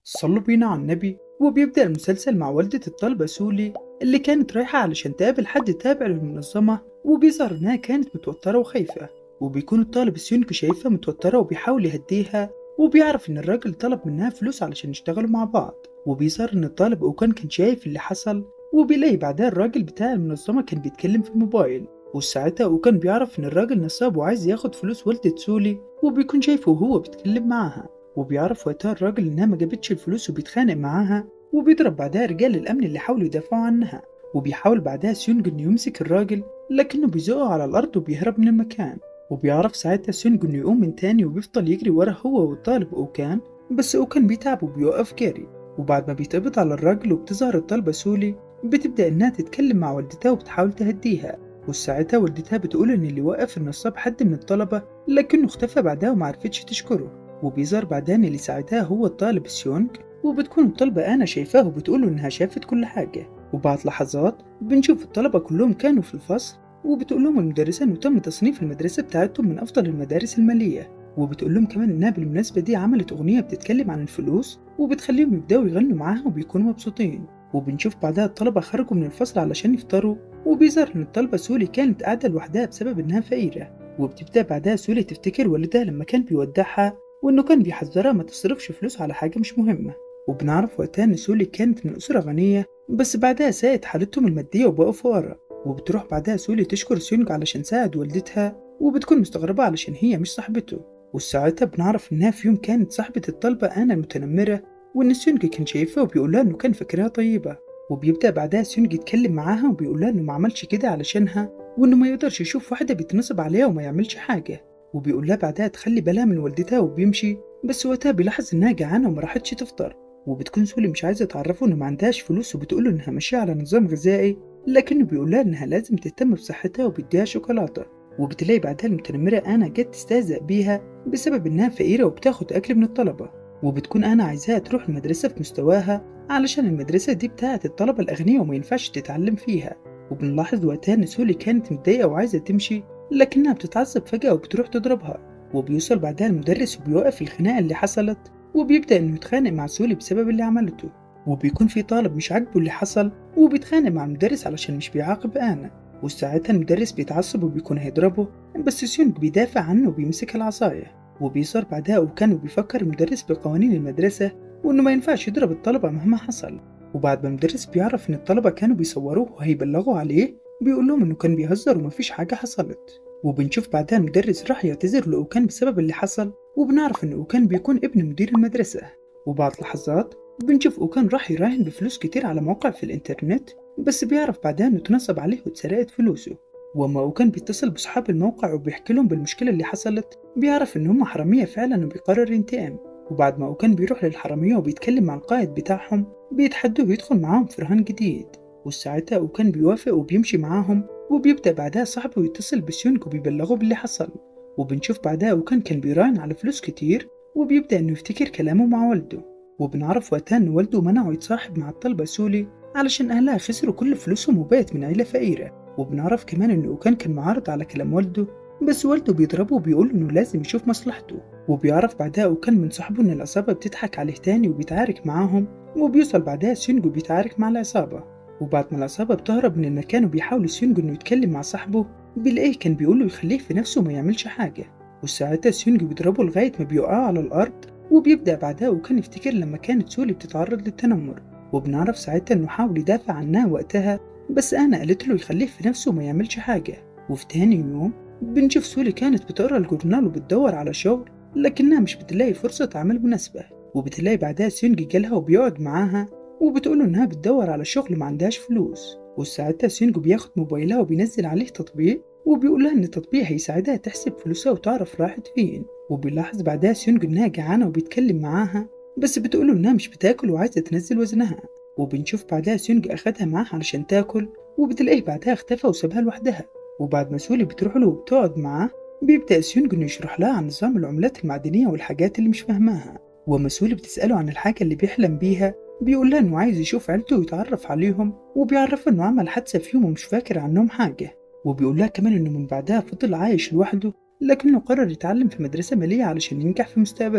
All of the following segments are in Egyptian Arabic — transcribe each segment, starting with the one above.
صلوا بينا على النبي وبيبدأ المسلسل مع والدة الطالبة سولي اللي كانت رايحة علشان تقابل حد تابع للمنظمة وبيظهر إنها كانت متوترة وخايفة وبيكون الطالب سيونج شايفها متوترة وبيحاول يهديها وبيعرف إن الراجل طلب منها فلوس علشان يشتغلوا مع بعض وبيظهر إن الطالب أوكان كان شايف اللي حصل وبيلاقي بعدها الراجل بتاع المنظمة كان بيتكلم في الموبايل وساعتها أوكان بيعرف إن الراجل نصاب وعايز ياخد فلوس والدة سولي وبيكون شايفه وهو بيتكلم معاها وبيعرف وقتها الراجل إنها ما جابتش الفلوس وبيتخانق معاها وبيضرب بعدها رجال الأمن اللي حاولوا يدافعوا عنها وبيحاول بعدها سيونج إنه يمسك الراجل لكنه بيزقه على الأرض وبيهرب من المكان وبيعرف ساعتها سيونج إنه يقوم من تاني وبيفضل يجري ورا هو والطالب أوكان بس أوكان بيتعب وبيوقف جري وبعد ما بيتقبض على الراجل وبتظهر الطالبة سولي بتبدأ إنها تتكلم مع والدتها وبتحاول تهديها وساعتها والدتها بتقول إن اللي وقف النصاب حد من الطلبة لكنه اختفى بعدها ومعرفتش تشكره وبيظهر بعدها إن اللي ساعتها هو الطالب سيونج وبتكون الطالبة أنا شايفاه وبتقوله إنها شافت كل حاجة وبعد لحظات بنشوف الطلبة كلهم كانوا في الفصل وبتقول لهم المدرسة إنه تم تصنيف المدرسة بتاعتهم من أفضل المدارس المالية وبتقول لهم كمان إنها بالمناسبة دي عملت أغنية بتتكلم عن الفلوس وبتخليهم يبدأوا يغنوا معاها وبيكونوا مبسوطين وبنشوف بعدها الطلبة خرجوا من الفصل علشان يفطروا وبيظهر إن الطالبة سولي كانت قاعدة لوحدها بسبب إنها فقيرة وبتبدأ بعدها سولي تفتكر والدها لما كان بيودعها وإنه كان بيحذرها ما تصرفش فلوس على حاجة مش مهمة وبنعرف وقتها إن سولي كانت من أسرة غنية بس بعدها ساءت حالتهم المادية وبقوا فقراء وبتروح بعدها سولي تشكر سيونج علشان ساعد والدتها وبتكون مستغربة علشان هي مش صاحبته وساعتها بنعرف إنها في يوم كانت صاحبة الطلبة أنا المتنمرة وإن سيونج كان شايفها وبيقولها إنه كان فاكرها طيبة وبيبدأ بعدها سيونج يتكلم معاها وبيقولها إنه ما عملش كده علشانها وإنه ما يقدرش يشوف واحدة بيتنصب عليها وما يعملش حاجة وبيقولها بعدها تخلي بالها من والدتها وبيمشي بس وقتها بيلاحظ إنها جعانة وما راحتش تفطر وبتكون سولي مش عايزة تعرفه إنه ما عندهاش فلوس وبتقوله إنها ماشية على نظام غذائي لكنه بيقولها إنها لازم تهتم بصحتها وبيديها شوكولاتة وبتلاقي بعدها المتنمرة أنا جت تستهزأ بيها بسبب إنها فقيرة وبتاخد أكل من الطلبة وبتكون أنا عايزاها تروح المدرسة في مستواها علشان المدرسة دي بتاعت الطلبة الأغنياء وما ينفعش تتعلم فيها وبنلاحظ وقتها إن سولي كانت متضايقة وعايزة تمشي لكنها بتتعصب فجأة وبتروح تضربها وبيوصل بعدها المدرس وبيوقف الخناقة اللي حصلت وبيبدأ إنه يتخانق مع سولي بسبب اللي عملته وبيكون في طالب مش عاجبه اللي حصل وبيتخانق مع المدرس علشان مش بيعاقب أنا وساعتها المدرس بيتعصب وبيكون هيضربه بس سيونج بيدافع عنه وبيمسك العصاية وبيصير بعدها وكان بيفكر المدرس بقوانين المدرسة وإنه ما ينفعش يضرب الطلبة مهما حصل وبعد ما المدرس بيعرف إن الطلبة كانوا بيصوروه وهيبلغوا عليه بيقول لهم إنه كان بيهزر ومفيش حاجة حصلت وبنشوف بعدها المدرس راح يعتذر لأوكان بسبب اللي حصل وبنعرف إن أوكان بيكون ابن مدير المدرسة وبعد لحظات بنشوف أوكان راح يراهن بفلوس كتير على موقع في الإنترنت بس بيعرف بعدها إنه اتنصب عليه واتسرقت فلوسه وأما أوكان بيتصل بصحاب الموقع وبيحكي لهم بالمشكلة اللي حصلت بيعرف إن هم حرامية فعلا وبيقرر ينتقم وبعد ما أوكان بيروح للحرامية وبيتكلم مع القائد بتاعهم بيتحدوه يدخل معاهم في رهان جديد وساعتها أوكان بيوافق وبيمشي معاهم وبيبدأ بعدها صاحبه يتصل بسيونج وبيبلغه باللي حصل وبنشوف بعدها أوكان كان بيراهن على فلوس كتير وبيبدأ إنه يفتكر كلامه مع والده وبنعرف وقتها إن والده منعه يتصاحب مع الطلبة سولي علشان أهلها خسروا كل فلوسهم وبقت من عيلة فقيرة وبنعرف كمان إن أوكان كان معارض على كلام والده بس والده بيضربه وبيقول إنه لازم يشوف مصلحته وبيعرف بعدها أوكان من صاحبه إن العصابة بتضحك عليه تاني وبيتعارك معاهم وبيوصل بعدها سيونج وبيتعارك مع العصابة وبعد ما العصابة بتهرب من المكان وبيحاول سيونج إنه يتكلم مع صاحبه بيلاقيه كان بيقوله يخليه في نفسه وما يعملش حاجة وساعتها سيونج بيضربه لغاية ما بيقع على الأرض وبيبدأ بعدها وكان يفتكر لما كانت سولي بتتعرض للتنمر وبنعرف ساعتها إنه حاول يدافع عنها وقتها بس أنا قالت له يخليه في نفسه وما يعملش حاجة وفي تاني يوم بنشوف سولي كانت بتقرا الجورنال وبتدور على شغل لكنها مش بتلاقي فرصة عمل مناسبة وبتلاقي بعدها سيونج جالها وبيقعد معاها وبتقوله إنها بتدور على شغل ما عندهاش فلوس وساعتها سيونج بياخد موبايلها وبينزل عليه تطبيق وبيقولها إن التطبيق هيساعدها تحسب فلوسها وتعرف راحت فين وبيلاحظ بعدها سيونج إنها جعانة وبيتكلم معاها بس بتقوله إنها مش بتاكل وعايزة تنزل وزنها وبنشوف بعدها سيونج أخدها معاه علشان تاكل وبتلاقيه بعدها اختفى وسابها لوحدها وبعد ما سولي بتروح له وبتقعد معاه بيبدأ سيونج إنه يشرح لها عن نظام العملات المعدنية والحاجات اللي مش فاهماها وأما سولي بتسأله عن الحاجة اللي بيحلم بيها بيقول لها إنه عايز يشوف عيلته ويتعرف عليهم وبيعرفها إنه عمل حادثة فيهم ومش فاكر عنهم حاجة وبيقول لها كمان إنه من بعدها فضل عايش لوحده لكنه قرر يتعلم في مدرسة مالية علشان ينجح في مستقبله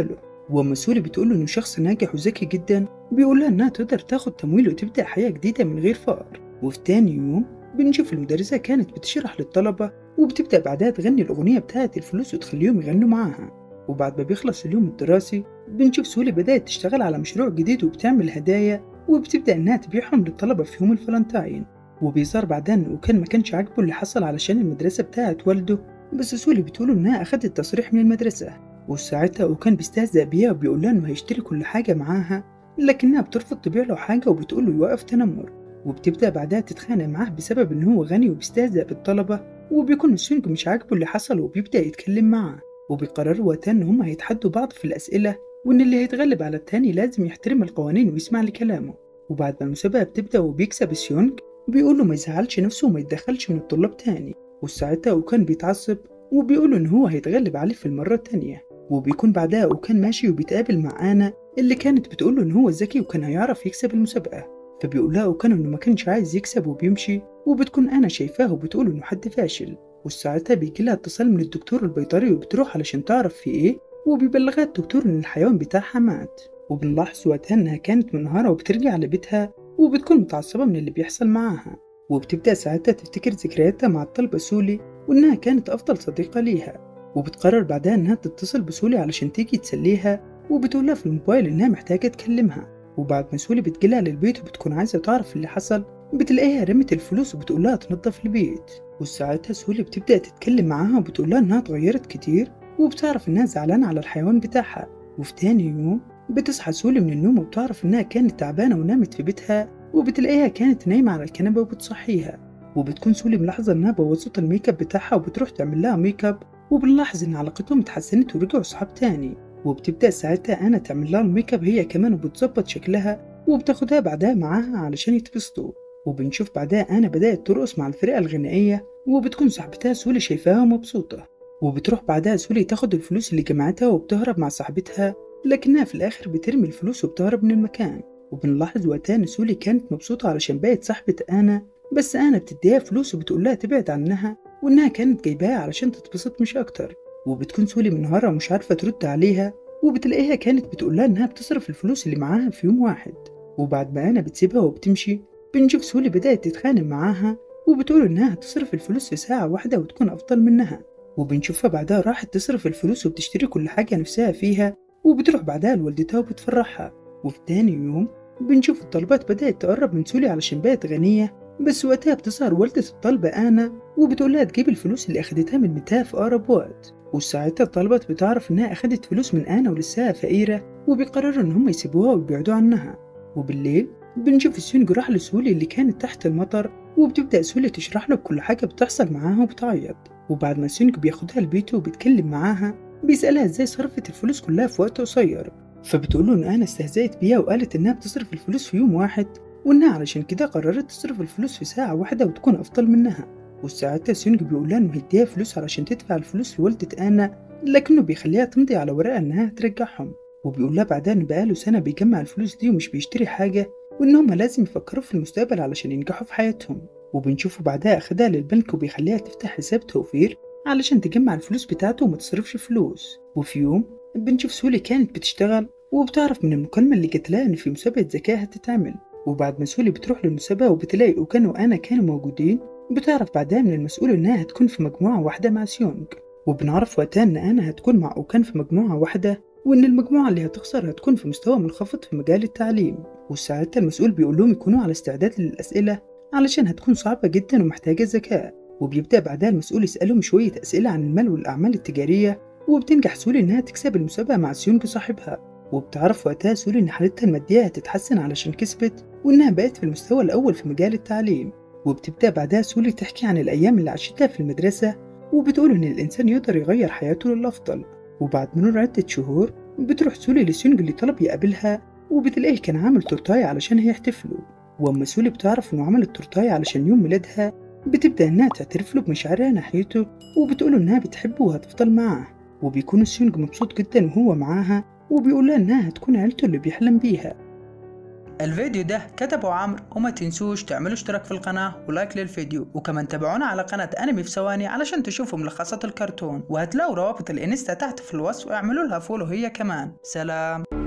وأما سولي بتقوله إنه شخص ناجح وذكي جدا بيقولها إنها تقدر تاخد تمويل وتبدأ حياة جديدة من غير فقر وفي تاني يوم بنشوف المدرسة كانت بتشرح للطلبة وبتبدأ بعدها تغني الأغنية بتاعة الفلوس وتخليهم يغنوا معاها وبعد ما بيخلص اليوم الدراسي بنشوف سولي بدأت تشتغل على مشروع جديد وبتعمل هدايا وبتبدأ إنها تبيعهم للطلبة في يوم الفالنتاين وبيظهر بعدها إنه كان ما كانش عاجبه اللي حصل علشان المدرسة بتاعة والده بس سولي بتقوله إنها أخدت تصريح من المدرسة وساعتها وكان بيستهزأ بيها وبيقول لها إنه هيشتري كل حاجة معاها لكنها بترفض تبيع له حاجة وبتقوله يوقف تنمر وبتبدأ بعدها تتخانق معاه بسبب إن هو غني وبيستهزأ بالطلبة وبيكون سونج مش عاجبه اللي حصل وبيبدأ يتكلم معاه وبيقرروا وقتها إن هما هيتحدوا بعض في الأسئلة وإن اللي هيتغلب على التاني لازم يحترم القوانين ويسمع لكلامه وبعد ما المسابقة بتبدأ وبيكسب سيونج بيقول له ما يزعلش نفسه وما يتدخلش من الطلاب تاني وساعتها وكان بيتعصب وبيقول إن هو هيتغلب عليه في المرة التانية وبيكون بعدها وكان ماشي وبيتقابل مع آنا اللي كانت بتقوله إن هو ذكي وكان هيعرف يكسب المسابقة فبيقول لها وكان إنه ما كانش عايز يكسب وبيمشي وبتكون أنا شايفاه وبتقول إنه حد فاشل وساعتها بيجي لها اتصال من الدكتور البيطري وبتروح علشان تعرف في إيه وبيبلغها الدكتور إن الحيوان بتاعها مات وبنلاحظ وقتها إنها كانت منهارة وبترجع لبيتها وبتكون متعصبة من اللي بيحصل معاها وبتبدأ ساعتها تفتكر ذكرياتها مع الطلبة سولي وإنها كانت أفضل صديقة ليها وبتقرر بعدها إنها تتصل بسولي علشان تيجي تسليها وبتقولها في الموبايل إنها محتاجة تكلمها وبعد ما سولي بتجيلها للبيت وبتكون عايزة تعرف اللي حصل بتلاقيها رمت الفلوس وبتقولها تنظف البيت وساعتها سولي بتبدأ تتكلم معاها وبتقولها إنها اتغيرت كتير وبتعرف إنها زعلانة على الحيوان بتاعها وفي تاني يوم بتصحى سولي من النوم وبتعرف إنها كانت تعبانة ونامت في بيتها وبتلاقيها كانت نايمة على الكنبة وبتصحيها وبتكون سولي ملاحظة إنها بوظت الميك اب بتاعها وبتروح تعمل لها ميك اب وبنلاحظ إن علاقتهم اتحسنت ورجعوا صحاب تاني وبتبدأ ساعتها أنا تعمل لها الميك اب هي كمان وبتظبط شكلها وبتاخدها بعدها معاها علشان يتبسطوا وبنشوف بعدها أنا بدأت ترقص مع الفرقة الغنائية وبتكون صاحبتها سولي شايفاها مبسوطة وبتروح بعدها سولي تاخد الفلوس اللي جمعتها وبتهرب مع صاحبتها لكنها في الآخر بترمي الفلوس وبتهرب من المكان وبنلاحظ وقتها إن سولي كانت مبسوطة علشان بقت صاحبة أنا بس أنا بتديها فلوس وبتقول لها تبعد عنها وإنها كانت جايباها علشان تتبسط مش أكتر وبتكون سولي منهارة ومش عارفة ترد عليها وبتلاقيها كانت بتقول لها إنها بتصرف الفلوس اللي معاها في يوم واحد وبعد ما أنا بتسيبها وبتمشي بنشوف سولي بدأت تتخانق معاها وبتقول إنها هتصرف الفلوس في ساعة واحدة وتكون أفضل منها وبنشوفها بعدها راحت تصرف الفلوس وبتشتري كل حاجة نفسها فيها وبتروح بعدها لوالدتها وبتفرحها وفي تاني يوم بنشوف الطلبات بدأت تقرب من سولي علشان بقت غنية بس وقتها بتظهر والدة الطالبة آنا وبتقولها تجيب الفلوس اللي أخدتها من بنتها في أقرب وقت وساعتها الطلبات بتعرف إنها أخدت فلوس من آنا ولساها فقيرة وبيقرروا إن هم يسيبوها ويبعدوا عنها وبالليل بنشوف سيونج راح لسولي اللي كانت تحت المطر وبتبدأ سولي تشرح له كل حاجة بتحصل معاها وبتعيط وبعد ما سيونج بياخدها لبيته وبيتكلم معاها بيسألها ازاي صرفت الفلوس كلها في وقت قصير فبتقوله ان انا استهزأت بيها وقالت انها بتصرف الفلوس في يوم واحد وانها علشان كده قررت تصرف الفلوس في ساعة واحدة وتكون افضل منها وساعتها سيونج بيقول لها انه هيديها فلوس علشان تدفع الفلوس لوالدة انا لكنه بيخليها تمضي على ورقة انها ترجعهم وبيقول لها بعدها ان بقاله سنة بيجمع الفلوس دي ومش بيشتري حاجة وان هما لازم يفكروا في المستقبل علشان ينجحوا في حياتهم وبنشوفه بعدها اخدها للبنك وبيخليها تفتح حساب توفير علشان تجمع الفلوس بتاعته وما تصرفش فلوس وفي يوم بنشوف سولي كانت بتشتغل وبتعرف من المكالمة اللي جات لها إن في مسابقة ذكاء هتتعمل وبعد ما سولي بتروح للمسابقة وبتلاقي أوكان وأنا كانوا موجودين بتعرف بعدها من المسؤول إنها هتكون في مجموعة واحدة مع سيونج وبنعرف وقتها إن أنا هتكون مع أوكان في مجموعة واحدة وإن المجموعة اللي هتخسر هتكون في مستوى منخفض في مجال التعليم وساعتها المسؤول بيقول لهم يكونوا على استعداد للأسئلة علشان هتكون صعبة جدا ومحتاجة ذكاء وبيبدأ بعدها المسؤول يسألهم شوية أسئلة عن المال والأعمال التجارية وبتنجح سولي إنها تكسب المسابقة مع سيونج صاحبها وبتعرف وقتها سولي إن حالتها المادية هتتحسن علشان كسبت وإنها بقت في المستوى الأول في مجال التعليم وبتبدأ بعدها سولي تحكي عن الأيام اللي عاشتها في المدرسة وبتقول إن الإنسان يقدر يغير حياته للأفضل وبعد مرور عدة شهور بتروح سولي لسيونج اللي طلب يقابلها وبتلاقيه كان عامل تورتاية علشان هيحتفلوا وأما سولي بتعرف إنه عمل التورتاية علشان يوم ميلادها بتبدأ إنها تعترف له بمشاعرها ناحيته وبتقوله إنها بتحبه وهتفضل معاه وبيكون سيونج مبسوط جدا وهو معاها وبيقول لها إنها هتكون عيلته اللي بيحلم بيها الفيديو ده كتبه عمرو وما تنسوش تعملوا اشتراك في القناة ولايك للفيديو وكمان تابعونا على قناة انمي في ثواني علشان تشوفوا ملخصات الكرتون وهتلاقوا روابط الانستا تحت في الوصف واعملوا لها فولو هي كمان سلام